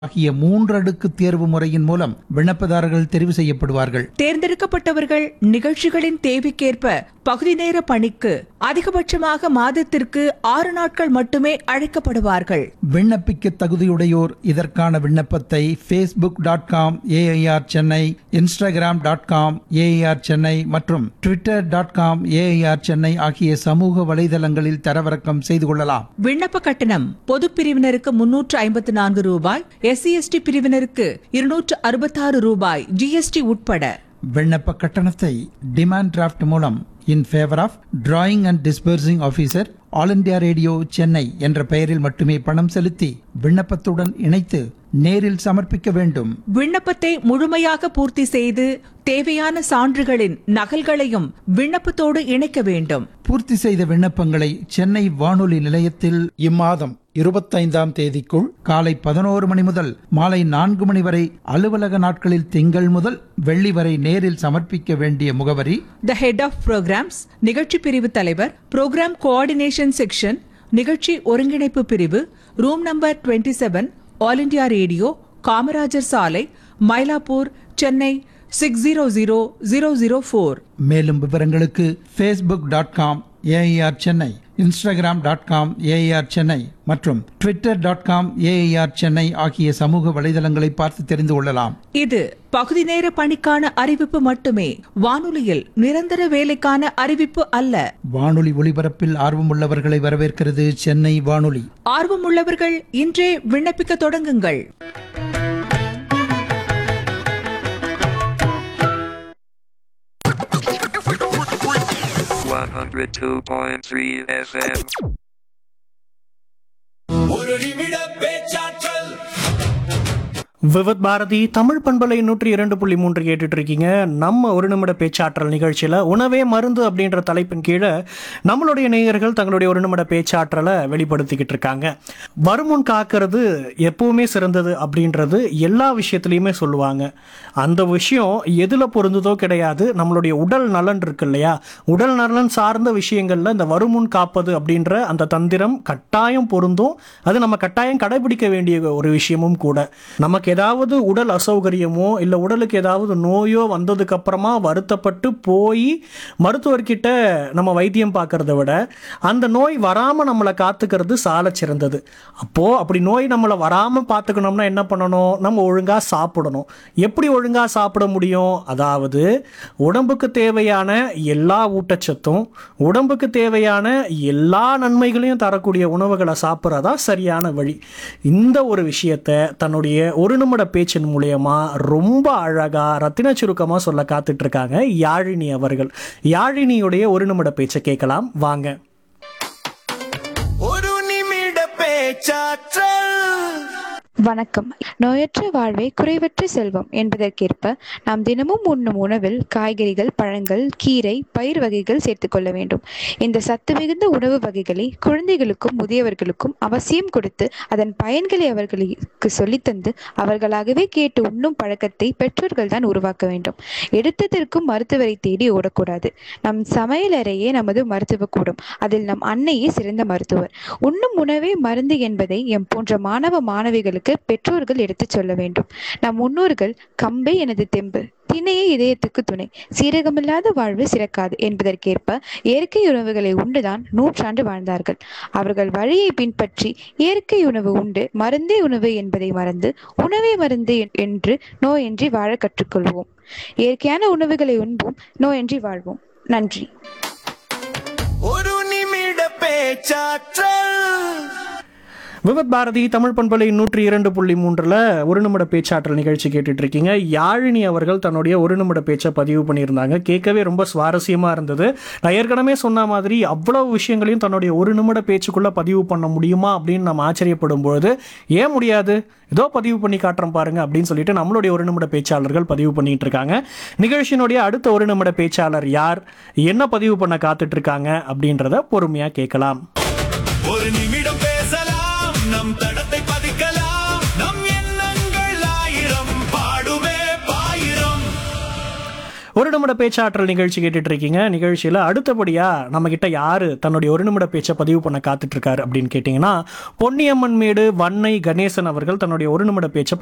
ஆகிய மூன்றடுக்கு தேர்வு முறையின் மூலம் விண்ணப்பதாரர்கள் தெரிவு செய்யப்படுவார்கள் தேர்ந்தெடுக்கப்பட்டவர்கள் நிகழ்ச்சிகளின் தேவைக்கேற்ப பகுதி நேர பணிக்கு அதிகபட்சமாக மாதத்திற்கு ஆறு நாட்கள் மட்டுமே அழைக்கப்படுவார்கள் விண்ணப்பிக்க தகுதியுடையோர் இதற்கான விண்ணப்பத்தை Facebook dot com AIR Chennai Instagram dot com AIR Chennai மற்றும் Twitter dot com AIR Chennai ஆகிய சமூக வலைதளங்களில் தரவிறக்கம் செய்து கொள்ளலாம் விண்ணப்ப கட்டணம் பொது பிரிவினருக்கு முன்னூற்று ஐம்பத்து நான்கு ரூபாய் எஸ்சி எஸ்டி பிரிவினருக்கு இருநூற்று அறுபத்தாறு ரூபாய் ஜிஎஸ்டி உட்பட விண்ணப்ப கட்டணத்தை டிமாண்ட் டிராஃப்ட் மூலம் in favour of drawing and disbursing officer all India radio Chennai என்ற பெயரில் மட்டுமே பணம் செலுத்தி விண்ணப்பத்துடன் இணைத்து நேரில் சமர்ப்பிக்க வேண்டும் விண்ணப்பத்தை முழுமையாக பூர்த்தி செய்து தேவையான சான்றுகளின் நகல்களையும் விண்ணப்பத்தோடு இணைக்க வேண்டும் பூர்த்தி செய்த விண்ணப்பங்களை சென்னை வானொலி நிலையத்தில் இம்மாதம் இருபத்தைந்தாம் தேதிக்குள் காலை பதினோரு மணி முதல் மாலை நான்கு மணி வரை அலுவலக நாட்களில் திங்கள் முதல் வெள்ளி வரை நேரில் சமர்ப்பிக்க வேண்டிய முகவரி த ஹெட் ஆஃப் ப்ரோக்ராம்ஸ் நிகழ்ச்சி பிரிவு தலைவர் ப்ரோக்ராம் கோஆர்டினேஷன் செக்ஷன் நிகழ்ச்சி ஒருங்கிணைப்பு பிரிவு room number 27 seven all India radio Kamarajar சாலை Mylapore Chennai six zero zero zero zero four மேலும் விவரங்களுக்கு Facebook dot com AIR Chennai Instagram dot com AIR Chennai மற்றும் Twitter dot com AIR Chennai ஆகிய சமூக வலைதளங்களை பார்த்து தெரிந்து கொள்ளலாம் இது பகுதி நேர பணிக்கான அறிவிப்பு மட்டுமே வானொலியில் நிரந்தர வேலைக்கான அறிவிப்பு அல்ல வானொலி ஒலிபரப்பில் ஆர்வமுள்ளவர்களை வரவேற்கிறது சென்னை வானொலி ஆர்வமுள்ளவர்கள் இன்றே விண்ணப்பிக்க தொடங்குங்கள் 102.3 FM. ஒரு நிமிட பேச்சாற்றல் விவத் பாரதி தமிழ் பண்பலை நூற்றி இரண்டு புள்ளி மூன்று கேட்டுட்டு இருக்கீங்க நம்ம ஒரு நிமிட பேச்சாற்றல் நிகழ்ச்சியில் உணவே மருந்து அப்படின்ற தலைப்பின் கீழே நம்மளுடைய நேயர்கள் தங்களுடைய ஒரு நிமிட பேச்சாற்றலை வெளிப்படுத்திக்கிட்டு இருக்காங்க வருமுன் காக்கிறது எப்பவுமே சிறந்தது அப்படின்றது எல்லா விஷயத்துலையுமே சொல்லுவாங்க அந்த விஷயம் எதில் பொருந்ததோ கிடையாது நம்மளுடைய உடல் நலன் இருக்கு இல்லையா உடல் நலன் சார்ந்த விஷயங்களில் இந்த வருமுன் காப்பது அப்படின்ற அந்த தந்திரம் கட்டாயம் பொருந்தும் அது நம்ம கட்டாயம் கடைபிடிக்க வேண்டிய ஒரு விஷயமும் கூட நமக்கு ஏதாவது உடல் அசௌகரியமோ இல்லை உடலுக்கு ஏதாவது நோயோ வந்ததுக்கு அப்புறமா வருத்தப்பட்டு போய் மருத்துவர்கிட்ட நம்ம வைத்தியம் பார்க்கறத விட அந்த நோய் வராமல் நம்மளை காத்துக்கிறது சால சிறந்தது அப்போது அப்படி நோய் நம்மளை வராமல் பார்த்துக்கணும்னா என்ன பண்ணணும் நம்ம ஒழுங்காக சாப்பிடணும் எப்படி ஒழுங்காக சாப்பிட முடியும் அதாவது உடம்புக்கு தேவையான எல்லா ஊட்டச்சத்தும் உடம்புக்கு தேவையான எல்லா நன்மைகளையும் தரக்கூடிய உணவுகளை சாப்பிட்றதா சரியான வழி இந்த ஒரு விஷயத்தை தன்னுடைய ஒரு நிமிட பேச்சின் மூலியமா ரொம்ப அழகா ரத்தின சுருக்கமா சொல்ல காத்துட்டு இருக்காங்க யாழினி அவர்கள் யாழினியுடைய ஒரு நிமிட பேச்சை கேட்கலாம் வாங்க ஒரு நிமிட பேச்சாற்றல் வணக்கம் நோயற்ற வாழ்வே குறைவற்ற செல்வம் என்பதற்கேற்ப நாம் தினமும் உண்ணும் உணவில் காய்கறிகள் பழங்கள் கீரை பயிர் வகைகள் சேர்த்துக்கொள்ள வேண்டும் இந்த சத்து மிகுந்த உணவு வகைகளை குழந்தைகளுக்கும் முதியவர்களுக்கும் அவசியம் கொடுத்து அதன் பயன்களை அவர்களுக்கு சொல்லித்தந்து அவர்களாகவே கேட்டு உண்ணும் பழக்கத்தை பெற்றோர்கள் தான் உருவாக்க வேண்டும் எடுத்ததற்கும் மருத்துவரை தேடி ஓடக்கூடாது நம் சமையலறையே நமது மருத்துவ கூடம் அதில் நம் அன்னையே சிறந்த மருத்துவர் உண்ணும் உணவே மருந்து என்பதை எம் போன்ற மாணவ மாணவிகளுக்கு பெற்றோர்கள் எடுத்துச் சொல்ல வேண்டும் நம் முன்னோர்கள் கம்பே எனது தெம்பு திணையே இதயத்துக்கு துணை சீரகமில்லாத வாழ்வு சிறக்காது என்பதற்கேற்ப இயற்கை உணவுகளை உண்டுதான் நூற்றாண்டு வாழ்ந்தார்கள் அவர்கள் வழியை பின்பற்றி இயற்கை உணவு உண்டு மருந்தே உணவு என்பதை மறந்து உணவே மருந்து என்று நோயின்றி வாழ கற்றுக்கொள்வோம் இயற்கையான உணவுகளை உண்போம் நோயின்றி வாழ்வோம் நன்றி ஒரு நிமிட பேச்சாற்றல் விவத் பாரதி தமிழ் பண்பலை நூற்றி இரண்டு புள்ளி மூன்றில் ஒரு நிமிட பேச்சாற்றல் நிகழ்ச்சி கேட்டுட்டு இருக்கீங்க யாழினி அவர்கள் தன்னுடைய ஒரு நிமிட பேச்சை பதிவு பண்ணியிருந்தாங்க கேட்கவே ரொம்ப சுவாரஸ்யமாக இருந்தது நான் ஏற்கனவே சொன்ன மாதிரி அவ்வளவு விஷயங்களையும் தன்னுடைய ஒரு நிமிட பேச்சுக்குள்ளே பதிவு பண்ண முடியுமா அப்படின்னு நம்ம ஆச்சரியப்படும் பொழுது ஏன் முடியாது ஏதோ பதிவு பண்ணி காட்டுறோம் பாருங்க அப்படின்னு சொல்லிட்டு நம்மளுடைய ஒரு நிமிட பேச்சாளர்கள் பதிவு பண்ணிட்டு இருக்காங்க நிகழ்ச்சியினுடைய அடுத்த ஒரு நிமிட பேச்சாளர் யார் என்ன பதிவு பண்ண காத்துட்டு இருக்காங்க அப்படின்றத பொறுமையாக கேட்கலாம் ஒரு நிமிடம் பேசலாம் நம் தடத்தை பதிக்கலாம் நம் எண்ணங்கள் ஆயிரம் பாடுமே பாயிரம் ஒரு நிமிட பேச்சாற்றல் நிகழ்ச்சி கேட்டுட்டு இருக்கீங்க நிகழ்ச்சியில் அடுத்தபடியா நம்ம கிட்ட யாரு தன்னுடைய ஒரு நிமிட பேச்சை பதிவு பண்ண காத்துட்டு இருக்காரு அப்படின்னு கேட்டிங்கன்னா பொன்னியம்மன் மேடு வன்னை கணேசன் அவர்கள் தன்னுடைய ஒரு நிமிட பேச்சை